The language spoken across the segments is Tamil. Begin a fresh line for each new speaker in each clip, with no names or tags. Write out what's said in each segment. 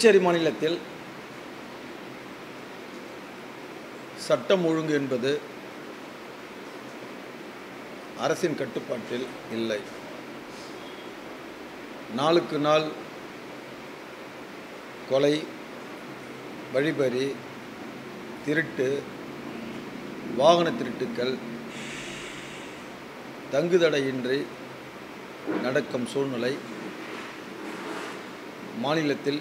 புதுச்சேரி மாநிலத்தில் சட்டம் ஒழுங்கு என்பது அரசின் கட்டுப்பாட்டில் இல்லை நாளுக்கு நாள் கொலை வழிபறி திருட்டு வாகன திருட்டுக்கள் தங்குதடையின்றி நடக்கும் சூழ்நிலை மாநிலத்தில்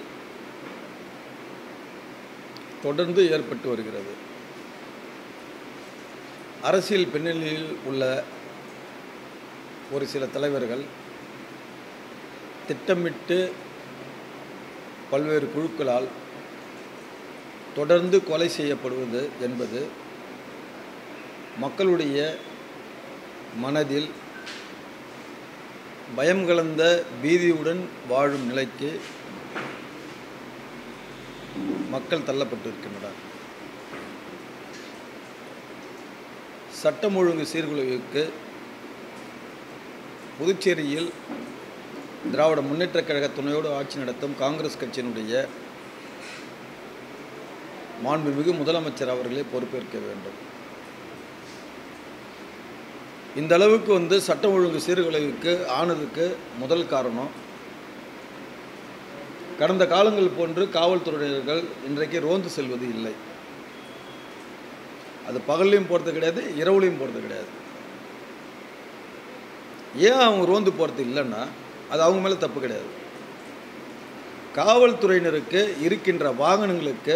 தொடர்ந்து ஏற்பட்டு வருகிறது அரசியல் பின்னணியில் உள்ள ஒரு சில தலைவர்கள் திட்டமிட்டு பல்வேறு குழுக்களால் தொடர்ந்து கொலை செய்யப்படுவது என்பது மக்களுடைய மனதில் பயம் கலந்த பீதியுடன் வாழும் நிலைக்கு மக்கள் தள்ளப்பட்டிருக்கின்றனர் சட்டம் ஒழுங்கு சீர்குலைவுக்கு புதுச்சேரியில் திராவிட முன்னேற்றக் கழக துணையோடு ஆட்சி நடத்தும் காங்கிரஸ் கட்சியினுடைய மாண்புமிகு முதலமைச்சர் அவர்களே பொறுப்பேற்க வேண்டும் இந்த அளவுக்கு வந்து சட்டம் ஒழுங்கு சீர்குலைவுக்கு ஆனதுக்கு முதல் காரணம் கடந்த காலங்கள் போன்று காவல்துறையினர்கள் இன்றைக்கு ரோந்து செல்வது இல்லை அது பகல்லையும் போகிறது கிடையாது இரவுலையும் போகிறது கிடையாது ஏன் அவங்க ரோந்து போகிறது இல்லைன்னா அது அவங்க மேலே தப்பு கிடையாது காவல்துறையினருக்கு இருக்கின்ற வாகனங்களுக்கு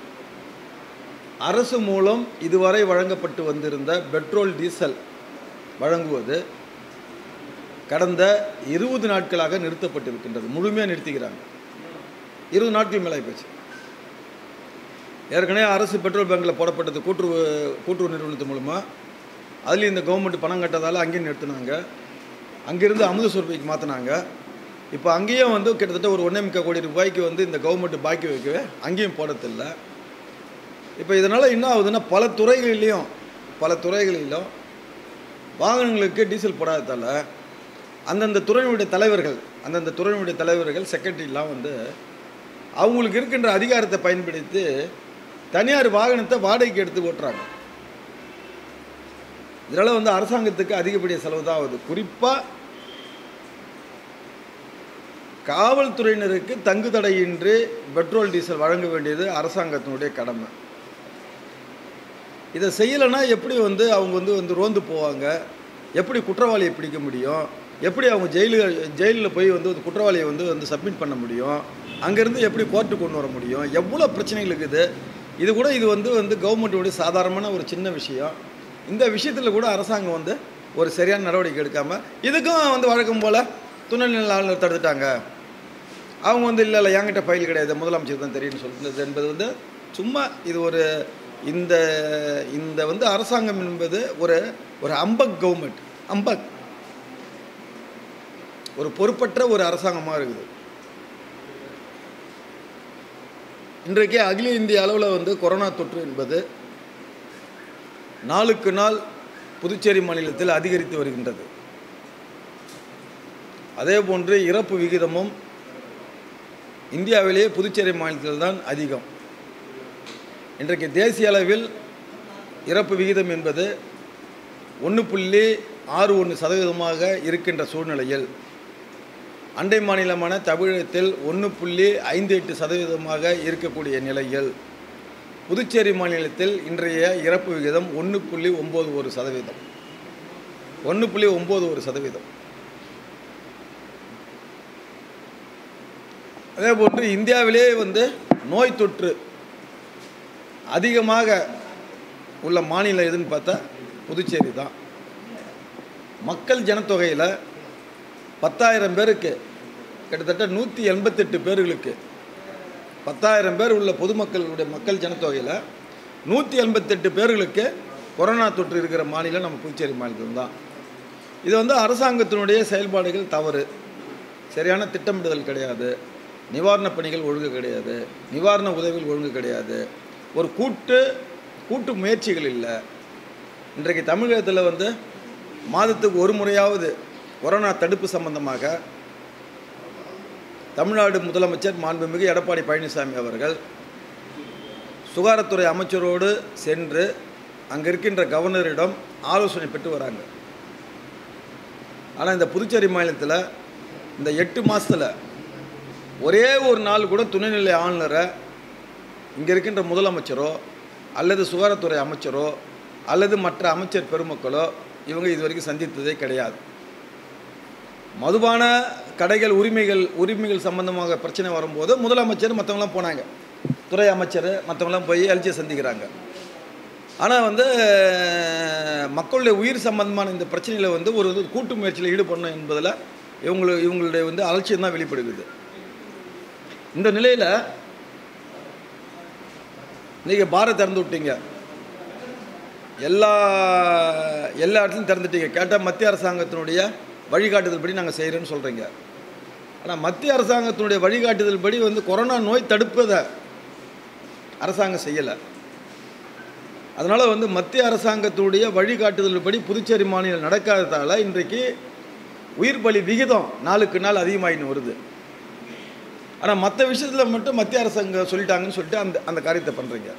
அரசு மூலம் இதுவரை வழங்கப்பட்டு வந்திருந்த பெட்ரோல் டீசல் வழங்குவது கடந்த இருபது நாட்களாக நிறுத்தப்பட்டிருக்கின்றது முழுமையாக நிறுத்திக்கிறாங்க இருபது நாட்கள் மேலே போச்சு ஏற்கனவே அரசு பெட்ரோல் பங்கில் போடப்பட்டது கூட்டுறவு கூட்டுறவு நிறுவனத்து மூலமாக அதுலேயும் இந்த கவர்மெண்ட் பணம் கட்டதால் அங்கேயும் நிறுத்தினாங்க அங்கேருந்து அமுத சுரபிக்கு மாற்றினாங்க இப்போ அங்கேயும் வந்து கிட்டத்தட்ட ஒரு ஒன்றே முக்கால் கோடி ரூபாய்க்கு வந்து இந்த கவர்மெண்ட் பாக்கி வைக்கவே அங்கேயும் போடத்தில்லை இப்போ இதனால் என்ன ஆகுதுன்னா பல துறைகளிலையும் பல துறைகளிலும் வாகனங்களுக்கு டீசல் போடாததால் அந்தந்த துறையினுடைய தலைவர்கள் அந்தந்த துறையினுடைய தலைவர்கள் செக்ரட்டரிலாம் வந்து அவங்களுக்கு இருக்கின்ற அதிகாரத்தை பயன்படுத்தி தனியார் வாகனத்தை வாடகைக்கு எடுத்து ஓட்டுறாங்க இதனால் வந்து அரசாங்கத்துக்கு அதிகப்படிய செலவு தான் ஆகுது குறிப்பாக காவல்துறையினருக்கு தங்குதடையின்றி பெட்ரோல் டீசல் வழங்க வேண்டியது அரசாங்கத்தினுடைய கடமை இதை செய்யலைன்னா எப்படி வந்து அவங்க வந்து வந்து ரோந்து போவாங்க எப்படி குற்றவாளியை பிடிக்க முடியும் எப்படி அவங்க ஜெயிலு ஜெயிலில் போய் வந்து ஒரு குற்றவாளியை வந்து வந்து சப்மிட் பண்ண முடியும் அங்கேருந்து எப்படி கோர்ட்டு கொண்டு வர முடியும் எவ்வளோ பிரச்சனைகள் இருக்குது இது கூட இது வந்து வந்து கவர்மெண்ட்டோடைய சாதாரணமான ஒரு சின்ன விஷயம் இந்த விஷயத்தில் கூட அரசாங்கம் வந்து ஒரு சரியான நடவடிக்கை எடுக்காமல் இதுக்கும் வந்து வழக்கம் போல் துணைநிலை ஆளுநர் தடுத்துட்டாங்க அவங்க வந்து இல்லை இல்லை என்கிட்ட ஃபைல் கிடையாது முதலமைச்சர் தான் தெரியும்னு சொல்லிட்டு என்பது வந்து சும்மா இது ஒரு இந்த இந்த வந்து அரசாங்கம் என்பது ஒரு ஒரு அம்பக் கவர்மெண்ட் அம்பக் ஒரு பொறுப்பற்ற ஒரு அரசாங்கமாக இருக்குது இன்றைக்கு அகில இந்திய அளவில் வந்து கொரோனா தொற்று என்பது நாளுக்கு நாள் புதுச்சேரி மாநிலத்தில் அதிகரித்து வருகின்றது அதே போன்று இறப்பு விகிதமும் இந்தியாவிலேயே புதுச்சேரி மாநிலத்தில் தான் அதிகம் இன்றைக்கு தேசிய அளவில் இறப்பு விகிதம் என்பது ஒன்று புள்ளி ஆறு ஒன்று சதவீதமாக இருக்கின்ற சூழ்நிலையில் அண்டை மாநிலமான தமிழகத்தில் ஒன்று புள்ளி ஐந்து எட்டு சதவீதமாக இருக்கக்கூடிய நிலையில் புதுச்சேரி மாநிலத்தில் இன்றைய இறப்பு விகிதம் ஒன்று புள்ளி ஒம்பது ஒரு சதவீதம் ஒன்று புள்ளி ஒம்பது ஒரு சதவீதம் அதே போன்று இந்தியாவிலே வந்து நோய் தொற்று அதிகமாக உள்ள மாநிலம் எதுன்னு பார்த்தா புதுச்சேரி தான் மக்கள் ஜனத்தொகையில் பத்தாயிரம் பேருக்கு கிட்டத்தட்ட நூற்றி எண்பத்தெட்டு பேர்களுக்கு பத்தாயிரம் பேர் உள்ள பொதுமக்களுடைய மக்கள் ஜனத்தொகையில் நூற்றி எண்பத்தெட்டு பேர்களுக்கு கொரோனா தொற்று இருக்கிற மாநிலம் நம்ம புதுச்சேரி மாநிலம் தான் இது வந்து அரசாங்கத்தினுடைய செயல்பாடுகள் தவறு சரியான திட்டமிடுதல் கிடையாது நிவாரணப் பணிகள் ஒழுங்கு கிடையாது நிவாரண உதவிகள் ஒழுங்கு கிடையாது ஒரு கூட்டு கூட்டு முயற்சிகள் இல்லை இன்றைக்கு தமிழகத்தில் வந்து மாதத்துக்கு ஒரு முறையாவது கொரோனா தடுப்பு சம்பந்தமாக தமிழ்நாடு முதலமைச்சர் மாண்புமிகு எடப்பாடி பழனிசாமி அவர்கள் சுகாதாரத்துறை அமைச்சரோடு சென்று அங்கே இருக்கின்ற கவர்னரிடம் ஆலோசனை பெற்று வராங்க ஆனால் இந்த புதுச்சேரி மாநிலத்தில் இந்த எட்டு மாதத்தில் ஒரே ஒரு நாள் கூட துணைநிலை ஆளுநரை இங்கே இருக்கின்ற முதலமைச்சரோ அல்லது சுகாதாரத்துறை அமைச்சரோ அல்லது மற்ற அமைச்சர் பெருமக்களோ இவங்க இது வரைக்கும் சந்தித்ததே கிடையாது மதுபான கடைகள் உரிமைகள் உரிமைகள் சம்பந்தமாக பிரச்சனை வரும்போது முதலமைச்சர் மற்றவங்களாம் போனாங்க துறை அமைச்சர் மற்றவங்களாம் போய் எல்ஜியை சந்திக்கிறாங்க ஆனால் வந்து மக்களுடைய உயிர் சம்பந்தமான இந்த பிரச்சனையில் வந்து ஒரு இது கூட்டு முயற்சியில் ஈடுபடணும் என்பதில் இவங்களு இவங்களுடைய வந்து அலட்சியம் தான் வெளிப்படுகிறது இந்த நிலையில் நீங்கள் பாரை திறந்து விட்டீங்க எல்லா எல்லா இடத்துலையும் திறந்துட்டீங்க கேட்டால் மத்திய அரசாங்கத்தினுடைய வழிகாட்டுதல் படி நாங்கள் செய்கிறேன்னு சொல்கிறீங்க ஆனால் மத்திய அரசாங்கத்தினுடைய வழிகாட்டுதல் படி வந்து கொரோனா நோய் தடுப்பதை அரசாங்கம் செய்யலை அதனால் வந்து மத்திய அரசாங்கத்துடைய வழிகாட்டுதல் படி புதுச்சேரி மாநிலம் நடக்காததால் இன்றைக்கு உயிர் பலி விகிதம் நாளுக்கு நாள் அதிகமாகின்னு வருது ஆனால் மற்ற விஷயத்தில் மட்டும் மத்திய அரசாங்கம் சொல்லிட்டாங்கன்னு சொல்லிட்டு அந்த அந்த காரியத்தை பண்ணுறீங்க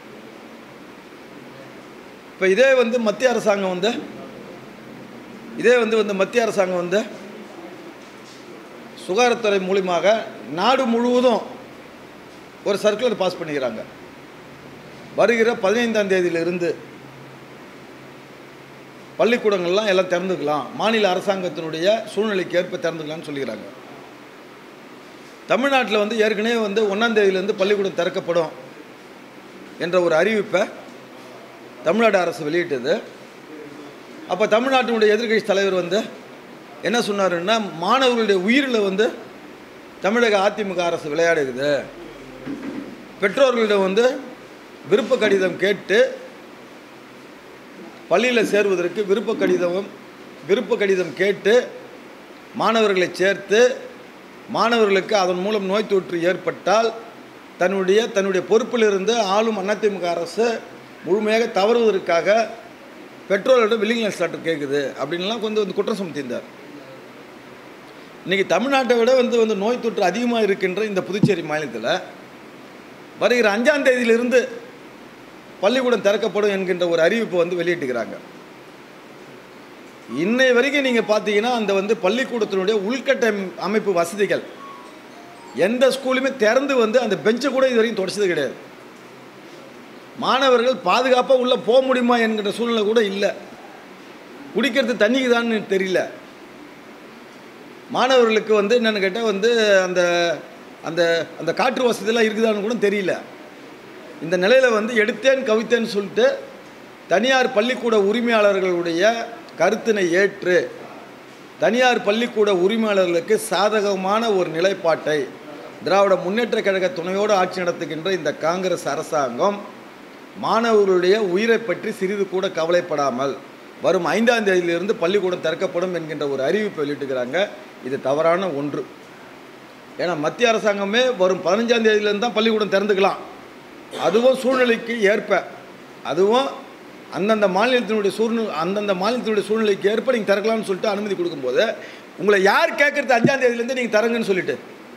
இப்போ இதே வந்து மத்திய அரசாங்கம் வந்து இதே வந்து வந்து மத்திய அரசாங்கம் வந்து சுகாதாரத்துறை மூலியமாக நாடு முழுவதும் ஒரு சர்க்குலர் பாஸ் பண்ணிக்கிறாங்க வருகிற பதினைந்தாம் தேதியிலிருந்து பள்ளிக்கூடங்கள்லாம் எல்லாம் திறந்துக்கலாம் மாநில அரசாங்கத்தினுடைய சூழ்நிலைக்கு ஏற்ப திறந்துக்கலாம்னு சொல்லிக்கிறாங்க தமிழ்நாட்டில் வந்து ஏற்கனவே வந்து ஒன்றாம் தேதியிலேருந்து பள்ளிக்கூடம் திறக்கப்படும் என்ற ஒரு அறிவிப்பை தமிழ்நாடு அரசு வெளியிட்டது அப்போ தமிழ்நாட்டினுடைய எதிர்க்கட்சி தலைவர் வந்து என்ன சொன்னாருன்னா மாணவர்களுடைய உயிரில் வந்து தமிழக அதிமுக அரசு விளையாடுகிறது பெற்றோர்களிடம் வந்து விருப்ப கடிதம் கேட்டு பள்ளியில் சேருவதற்கு விருப்ப கடிதம் விருப்ப கடிதம் கேட்டு மாணவர்களை சேர்த்து மாணவர்களுக்கு அதன் மூலம் நோய் தொற்று ஏற்பட்டால் தன்னுடைய தன்னுடைய பொறுப்பிலிருந்து ஆளும் அதிமுக அரசு முழுமையாக தவறுவதற்காக பெற்றோர்களிடம் வில்லிங்னஸ் லெட்டர் கேட்குது அப்படின்லாம் கொஞ்சம் வந்து குற்றம் சுமத்தியிருந்தார் இன்றைக்கி தமிழ்நாட்டை விட வந்து வந்து நோய் தொற்று அதிகமாக இருக்கின்ற இந்த புதுச்சேரி மாநிலத்தில் வருகிற அஞ்சாம் தேதியிலிருந்து பள்ளிக்கூடம் திறக்கப்படும் என்கின்ற ஒரு அறிவிப்பை வந்து வெளியிட்டுக்கிறாங்க இன்னை வரைக்கும் நீங்கள் பார்த்தீங்கன்னா அந்த வந்து பள்ளிக்கூடத்தினுடைய உள்கட்ட அமைப்பு வசதிகள் எந்த ஸ்கூலுமே திறந்து வந்து அந்த பெஞ்சை கூட இது வரைக்கும் தொடச்சது கிடையாது மாணவர்கள் பாதுகாப்பாக உள்ளே போக முடியுமா என்கிற சூழ்நிலை கூட இல்லை குடிக்கிறது தண்ணிக்குதான்னு தெரியல மாணவர்களுக்கு வந்து என்னென்னு கேட்டால் வந்து அந்த அந்த அந்த காற்று வசதியெல்லாம் இருக்குதான்னு கூட தெரியல இந்த நிலையில் வந்து எடுத்தேன் கவித்தேன்னு சொல்லிட்டு தனியார் பள்ளிக்கூட உரிமையாளர்களுடைய கருத்தினை ஏற்று தனியார் பள்ளிக்கூட உரிமையாளர்களுக்கு சாதகமான ஒரு நிலைப்பாட்டை திராவிட முன்னேற்ற கழக துணையோடு ஆட்சி நடத்துகின்ற இந்த காங்கிரஸ் அரசாங்கம் மாணவர்களுடைய உயிரை பற்றி சிறிது கூட கவலைப்படாமல் வரும் ஐந்தாம் தேதியிலிருந்து பள்ளிக்கூடம் திறக்கப்படும் என்கின்ற ஒரு அறிவிப்பை வெளியிட்டுக்கிறாங்க இது தவறான ஒன்று ஏன்னா மத்திய அரசாங்கமே வரும் பதினஞ்சாம் தேதியிலேருந்து தான் பள்ளிக்கூடம் திறந்துக்கலாம் அதுவும் சூழ்நிலைக்கு ஏற்ப அதுவும் அந்தந்த மாநிலத்தினுடைய சூழ்நிலை அந்தந்த மாநிலத்தினுடைய சூழ்நிலைக்கு ஏற்ப நீங்கள் திறக்கலாம்னு சொல்லிட்டு அனுமதி கொடுக்கும்போது உங்களை யார் கேட்குறது அஞ்சாம் தேதியிலேருந்து நீங்கள் தரங்கன்னு சொல்லிட்டு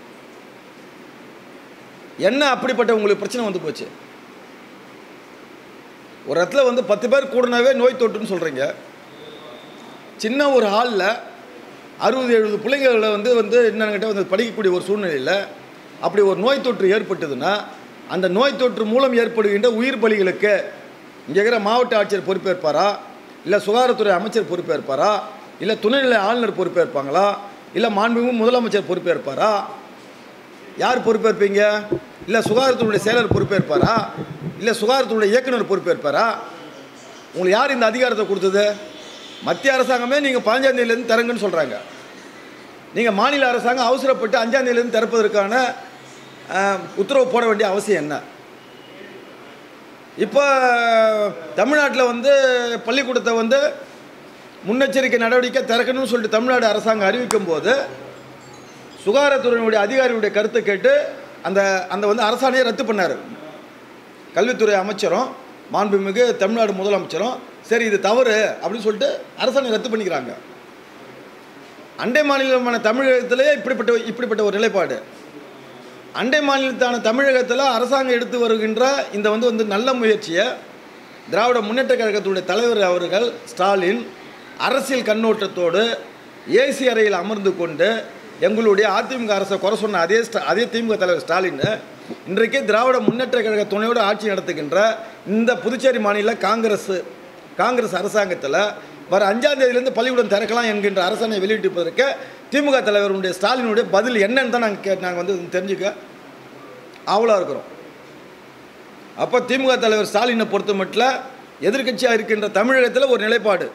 என்ன அப்படிப்பட்ட உங்களுக்கு பிரச்சனை வந்து போச்சு ஒரு இடத்துல வந்து பத்து பேர் கூடனாவே நோய் தொற்றுன்னு சொல்கிறீங்க சின்ன ஒரு ஹாலில் அறுபது எழுபது பிள்ளைங்களை வந்து வந்து என்னன்னு கேட்டால் வந்து படிக்கக்கூடிய ஒரு சூழ்நிலையில் அப்படி ஒரு நோய் தொற்று ஏற்பட்டதுன்னா அந்த நோய் தொற்று மூலம் ஏற்படுகின்ற உயிர் பலிகளுக்கு இங்கே இருக்கிற மாவட்ட ஆட்சியர் பொறுப்பேற்பாரா இல்லை சுகாதாரத்துறை அமைச்சர் பொறுப்பேற்பாரா இல்லை துணைநிலை ஆளுநர் பொறுப்பேற்பாங்களா இல்லை மாண்புமிகு முதலமைச்சர் பொறுப்பேற்பாரா யார் பொறுப்பேற்பீங்க இல்லை சுகாதாரத்துடைய செயலர் பொறுப்பேற்பாரா இல்லை சுகாதாரத்துடைய இயக்குனர் பொறுப்பேற்பாரா உங்களுக்கு யார் இந்த அதிகாரத்தை கொடுத்தது மத்திய அரசாங்கமே நீங்கள் பதினஞ்சாம் தேதியிலேருந்து திறங்குன்னு சொல்கிறாங்க நீங்கள் மாநில அரசாங்கம் அவசரப்பட்டு அஞ்சாம் தேதியிலேருந்து திறப்பதற்கான அஹ், உத்தரவு போட வேண்டிய அவசியம் என்ன இப்போ தமிழ்நாட்டில் வந்து பள்ளிக்கூடத்தை வந்து முன்னெச்சரிக்கை நடவடிக்கை திறக்கணும்னு சொல்லிட்டு தமிழ்நாடு அரசாங்கம் அறிவிக்கும் போது சுகாதாரத்துறையினுடைய அதிகாரியுடைய கருத்தை கேட்டு அந்த அந்த வந்து அரசாணையை ரத்து பண்ணார் கல்வித்துறை அமைச்சரும் மாண்புமிகு தமிழ்நாடு முதலமைச்சரும் சரி இது தவறு அப்படின்னு சொல்லிட்டு அரசாணை ரத்து பண்ணிக்கிறாங்க அண்டை மாநிலமான தமிழகத்திலே இப்படிப்பட்ட இப்படிப்பட்ட ஒரு நிலைப்பாடு அண்டை மாநிலத்தான தமிழகத்தில் அரசாங்கம் எடுத்து வருகின்ற இந்த வந்து வந்து நல்ல முயற்சியை திராவிட முன்னேற்ற கழகத்துடைய தலைவர் அவர்கள் ஸ்டாலின் அரசியல் கண்ணோட்டத்தோடு ஏசி அறையில் அமர்ந்து கொண்டு எங்களுடைய அதிமுக அரசை குறை சொன்ன அதே ஸ்டா- அதே திமுக தலைவர் ஸ்டாலின் இன்றைக்கே திராவிட முன்னேற்ற கழக துணையோடு ஆட்சி நடத்துகின்ற இந்த புதுச்சேரி மாநில காங்கிரஸ் காங்கிரஸ் அரசாங்கத்தில் வர அஞ்சாம் தேதியிலேருந்து பள்ளிக்கூடம் திறக்கலாம் என்கின்ற அரசாணை வெளியிட்டிருப்பதற்கு திமுக தலைவருடைய ஸ்டாலினுடைய பதில் என்னன்னு தான் நாங்கள் கே நாங்கள் வந்து தெரிஞ்சுக்க ஆவலாக இருக்கிறோம் அப்போ திமுக தலைவர் ஸ்டாலினை பொறுத்த மட்டும் எதிர்க்கட்சியாக இருக்கின்ற தமிழகத்தில் ஒரு நிலைப்பாடு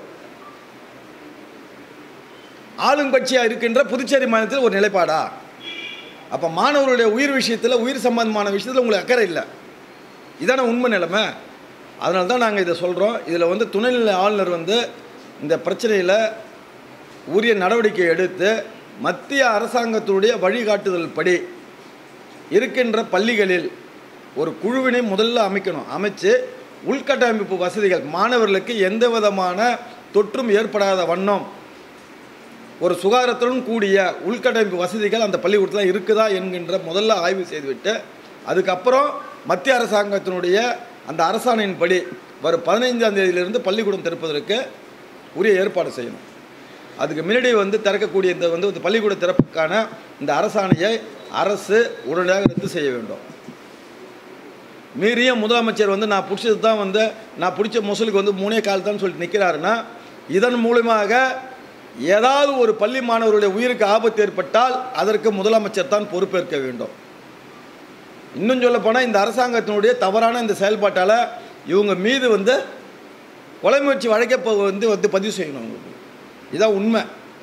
ஆளுங்கட்சியாக இருக்கின்ற புதுச்சேரி மாநிலத்தில் ஒரு நிலைப்பாடா அப்போ மாணவர்களுடைய உயிர் விஷயத்தில் உயிர் சம்பந்தமான விஷயத்தில் உங்களுக்கு அக்கறை இல்லை இதான உண்மை நிலைமை அதனால தான் நாங்கள் இதை சொல்கிறோம் இதில் வந்து துணைநிலை ஆளுநர் வந்து இந்த பிரச்சனையில் உரிய நடவடிக்கை எடுத்து மத்திய அரசாங்கத்துடைய வழிகாட்டுதல் படி இருக்கின்ற பள்ளிகளில் ஒரு குழுவினை முதல்ல அமைக்கணும் அமைச்சு உள்கட்டமைப்பு வசதிகள் மாணவர்களுக்கு எந்த விதமான தொற்றும் ஏற்படாத வண்ணம் ஒரு சுகாதாரத்துடன் கூடிய உள்கட்டமைப்பு வசதிகள் அந்த பள்ளிக்கூடத்தில் இருக்குதா என்கின்ற முதல்ல ஆய்வு செய்துவிட்டு அதுக்கப்புறம் மத்திய அரசாங்கத்தினுடைய அந்த அரசாணையின்படி வரும் பதினைஞ்சாம் தேதியிலிருந்து பள்ளிக்கூடம் திறப்பதற்கு உரிய ஏற்பாடு செய்யணும் அதுக்கு முன்னாடி வந்து திறக்கக்கூடிய இந்த வந்து இந்த பள்ளிக்கூட திறப்புக்கான இந்த அரசாணையை அரசு உடனடியாக ரத்து செய்ய வேண்டும் மீறிய முதலமைச்சர் வந்து நான் பிடிச்சது தான் வந்து நான் பிடிச்ச முசலுக்கு வந்து மூணே கால் தான் சொல்லிட்டு நிற்கிறாருன்னா இதன் மூலமாக ஏதாவது ஒரு பள்ளி மாணவருடைய உயிருக்கு ஆபத்து ஏற்பட்டால் அதற்கு முதலமைச்சர் தான் பொறுப்பேற்க வேண்டும் இன்னும் சொல்ல போனால் இந்த அரசாங்கத்தினுடைய தவறான இந்த செயல்பாட்டால் இவங்க மீது வந்து கொலை முயற்சி வழக்கை இப்போ வந்து வந்து பதிவு செய்யணும் அவங்களுக்கு இதான் உண்மை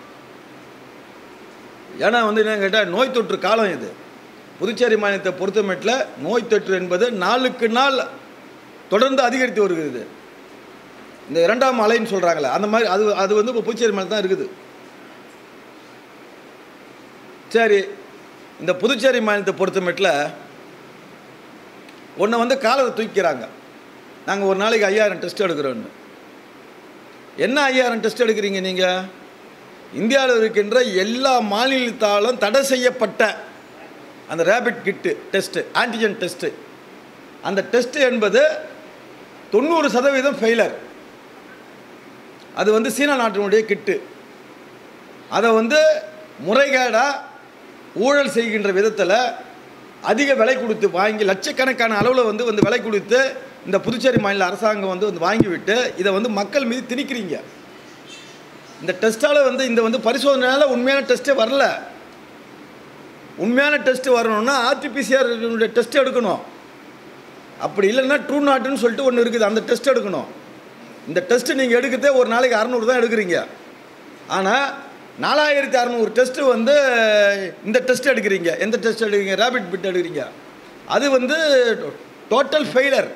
ஏன்னா வந்து என்ன கேட்டால் நோய் தொற்று காலம் இது புதுச்சேரி மாநிலத்தை பொறுத்தமட்டில் நோய் தொற்று என்பது நாளுக்கு நாள் தொடர்ந்து அதிகரித்து வருகிறது இந்த இரண்டாம் அலைன்னு சொல்கிறாங்களே அந்த மாதிரி அது அது வந்து இப்போ புதுச்சேரி மாநிலம் தான் இருக்குது சரி இந்த புதுச்சேரி மாநிலத்தை பொறுத்தமட்டில் ஒன்று வந்து காலத்தை தூக்கிறாங்க நாங்கள் ஒரு நாளைக்கு ஐயாயிரம் டெஸ்ட் எடுக்கிறோன்னு என்ன ஐயாயிரம் டெஸ்ட் எடுக்கிறீங்க நீங்கள் இந்தியாவில் இருக்கின்ற எல்லா மாநிலத்தாலும் தடை செய்யப்பட்ட அந்த rapid kit test antigen test அந்த டெஸ்ட் என்பது தொண்ணூறு சதவீதம் ஃபெயிலர் அது வந்து சீனா நாட்டினுடைய கிட்டு அதை வந்து முறைகேடாக ஊழல் செய்கின்ற விதத்தில் அதிக விலை கொடுத்து வாங்கி லட்சக்கணக்கான அளவில் வந்து வந்து விலை கொடுத்து இந்த புதுச்சேரி மாநில அரசாங்கம் வந்து வந்து வாங்கிவிட்டு இதை வந்து மக்கள் மீது திணிக்கிறீங்க இந்த டெஸ்ட்டால் வந்து இந்த வந்து பரிசோதனையால் உண்மையான டெஸ்ட்டே வரல உண்மையான டெஸ்ட் வரணும்னா ஆர்டிபிசிஆர் டெஸ்ட் எடுக்கணும் அப்படி இல்லைன்னா ட்ரூ நாட்டுன்னு சொல்லிட்டு ஒன்று இருக்குது அந்த டெஸ்ட் எடுக்கணும் இந்த டெஸ்ட்டு நீங்கள் எடுக்கிறதே ஒரு நாளைக்கு அறநூறு தான் எடுக்கிறீங்க ஆனால் நாலாயிரத்தி அறநூறு டெஸ்ட்டு வந்து இந்த டெஸ்ட் எடுக்கிறீங்க எந்த டெஸ்ட் எடுக்கிறீங்க ரேபிட் பிட் எடுக்கிறீங்க அது வந்து டோட்டல் ஃபெயிலர்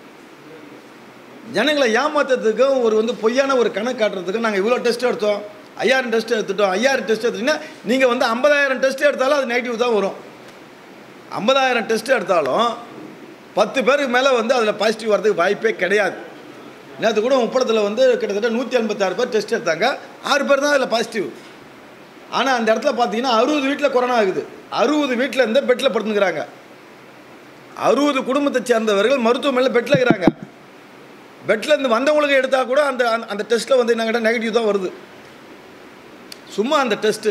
ஜனங்களை ஏமாத்துறதுக்கும் ஒரு வந்து பொய்யான ஒரு கணக்கு காட்டுறதுக்கும் நாங்கள் இவ்வளோ டெஸ்ட் எடுத்தோம் ஐயாயிரம் டெஸ்ட் எடுத்துட்டோம் ஐயாயிரம் டெஸ்ட் எடுத்தீங்கன்னா நீங்கள் வந்து ஐம்பதாயிரம் டெஸ்ட் எடுத்தாலும் அது நெகட்டிவ் தான் வரும் ஐம்பதாயிரம் டெஸ்ட் எடுத்தாலும் பத்து பேருக்கு மேலே வந்து அதில் பாசிட்டிவ் வரதுக்கு வாய்ப்பே கிடையாது நேற்று கூட உப்பளத்தில் வந்து கிட்டத்தட்ட நூற்றி எண்பத்தாறு பேர் டெஸ்ட் எடுத்தாங்க ஆறு பேர் தான் அதில் பாசிட்டிவ் ஆனால் அந்த இடத்துல பார்த்தீங்கன்னா அறுபது வீட்டில் கொரோனா ஆகுது அறுபது வீட்டில் இருந்து பெட்டில் படுத்துக்கிறாங்க அறுபது குடும்பத்தை சேர்ந்தவர்கள் மருத்துவமனையில் பெட்டில் இருக்கிறாங்க பெட்டில் இருந்து வந்தவங்களுக்கு எடுத்தால் கூட அந்த அந்த- அந்த டெஸ்ட்டில் வந்து என்ன நெகட்டிவ் தான் வருது சும்மா அந்த டெஸ்ட்டு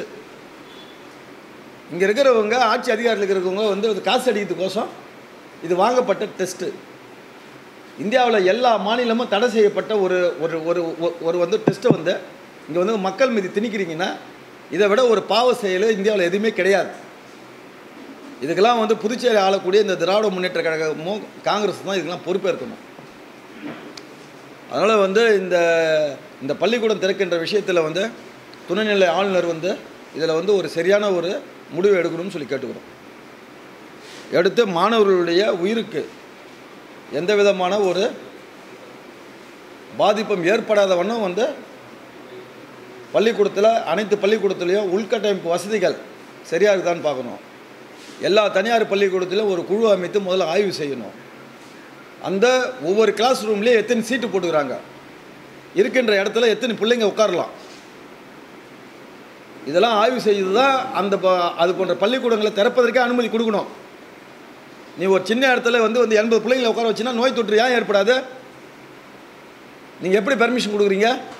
இங்கே இருக்கிறவங்க ஆட்சி அதிகாரத்தில் இருக்கிறவங்க வந்து அது காசு அடிக்கிறதுக்கோசம் இது வாங்கப்பட்ட டெஸ்ட்டு இந்தியாவில் எல்லா மாநிலமும் தடை செய்யப்பட்ட ஒரு ஒரு ஒரு ஒ- ஒரு வந்து டெஸ்ட்டை வந்து இங்கே வந்து மக்கள் மீது திணிக்கிறீங்கன்னா இதை விட ஒரு பாவ செயல் இந்தியாவில் எதுவுமே கிடையாது இதுக்கெல்லாம் வந்து புதுச்சேரி ஆளக்கூடிய இந்த திராவிட முன்னேற்ற கழகமும் காங்கிரஸ் தான் இதுக்கெல்லாம் பொறுப்பேற்கணும் அதனால் வந்து இந்த இந்த பள்ளிக்கூடம் திறக்கின்ற விஷயத்தில் வந்து துணைநிலை ஆளுநர் வந்து இதில் வந்து ஒரு சரியான ஒரு முடிவு எடுக்கணும்னு சொல்லி கேட்டுக்கிறோம் எடுத்து மாணவர்களுடைய உயிருக்கு எந்த விதமான ஒரு பாதிப்பும் ஏற்படாத வண்ணம் வந்து பள்ளிக்கூடத்தில் அனைத்து பள்ளிக்கூடத்துலேயும் உள்கட்டமைப்பு வசதிகள் சரியாக இருக்குதான்னு பார்க்கணும் எல்லா தனியார் பள்ளிக்கூடத்திலும் ஒரு குழு அமைத்து முதல்ல ஆய்வு செய்யணும் அந்த ஒவ்வொரு கிளாஸ் ரூம்லேயும் எத்தனை சீட்டு போட்டுக்கிறாங்க இருக்கின்ற இடத்துல எத்தனை பிள்ளைங்க உட்காரலாம் இதெல்லாம் ஆய்வு செய்து தான் அந்த ப- அது போன்ற பள்ளிக்கூடங்களை திறப்பதற்கே அனுமதி கொடுக்கணும் நீ ஒரு சின்ன இடத்துல வந்து வந்து எண்பது பிள்ளைங்களை உட்கார வச்சுன்னா நோய் தொற்று ஏன் ஏற்படாது நீங்கள் எப்படி பெர்மிஷன் கொடுக்குறீங்க